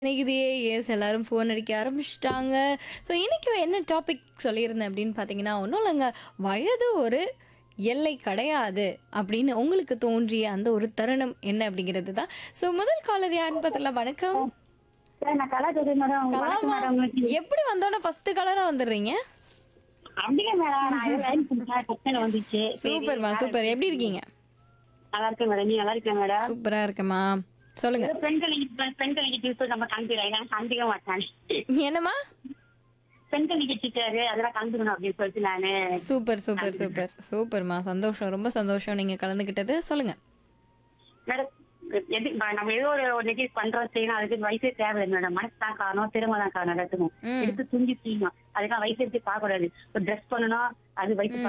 ஸ்நேகிதியே S எல்லாரும் phone அடிக்க ஆரம்பிச்சிட்டாங்க ஸோ இன்னைக்கு என்ன டாபிக் சொல்லியிருந்தேன் அப்படின்னு பார்த்தீங்கன்னா ஒன்றும் இல்லைங்க வயது ஒரு எல்லை கிடையாது அப்படின்னு உங்களுக்கு தோன்றிய அந்த ஒரு தருணம் என்ன அப்படிங்கிறது தான் ஸோ முதல் காலர் யாருன்னு பார்த்தல வணக்கம் சார் நான் கலா ஜோதி மேடம் வணக்கம் மேடம் உங்களுக்கு எப்படி வந்தோன்னே ஃபர்ஸ்ட் கலரா வந்துடுறீங்க அப்படியே மேடம் நான் ஏதோ லைன் கொடுத்தேன் பிரச்சனை வந்துச்சு சரி, சூப்பர்மா சூப்பர் எப்படி இருக்கீங்க நல்லா இருக்கேன் மேடம் நீ நல்லா இருக்கேன் மேடம் சூப்பரா இருக்கேம்மா சொல்லுங்க ஏதோ பெண்கள் நிகழ்ச்சி- பெண்கள் நிகழ்ச்சி நம்ம கலந்துக்கிறேன் நான் கலந்துக்க மாட்டேன் என்னம்மா பெண்கள் நிகழ்ச்சிக்காரு அதெல்லாம் கலந்துக்கணும் அப்படின்னு சொல்லிட்டு நானு சூப்பர் சூப்பர் சூப்பர் சூப்பர்மா சந்தோஷம் ரொம்ப சந்தோஷம் நீங்க கலந்துக்கிட்டது சொல்லுங்க மேடம் எது ம- நம்ம ஏதோ ஒரு ஒரு நிகழ்ச்சி பண்றோம் செய்யணும் அதுக்கு வயசே தேவையில்லை மேடம் மனசு தான் காரணம் திறமை தான் காரணம் எல்லாத்துக்கும் ம். எடுத்து துஞ்சி செய்யணும் அதுக்கெல்லாம் வயசு எடுத்து பார்க்க கூடாது ஒரு ட்ரெஸ் பண்ணணும் அது வயசு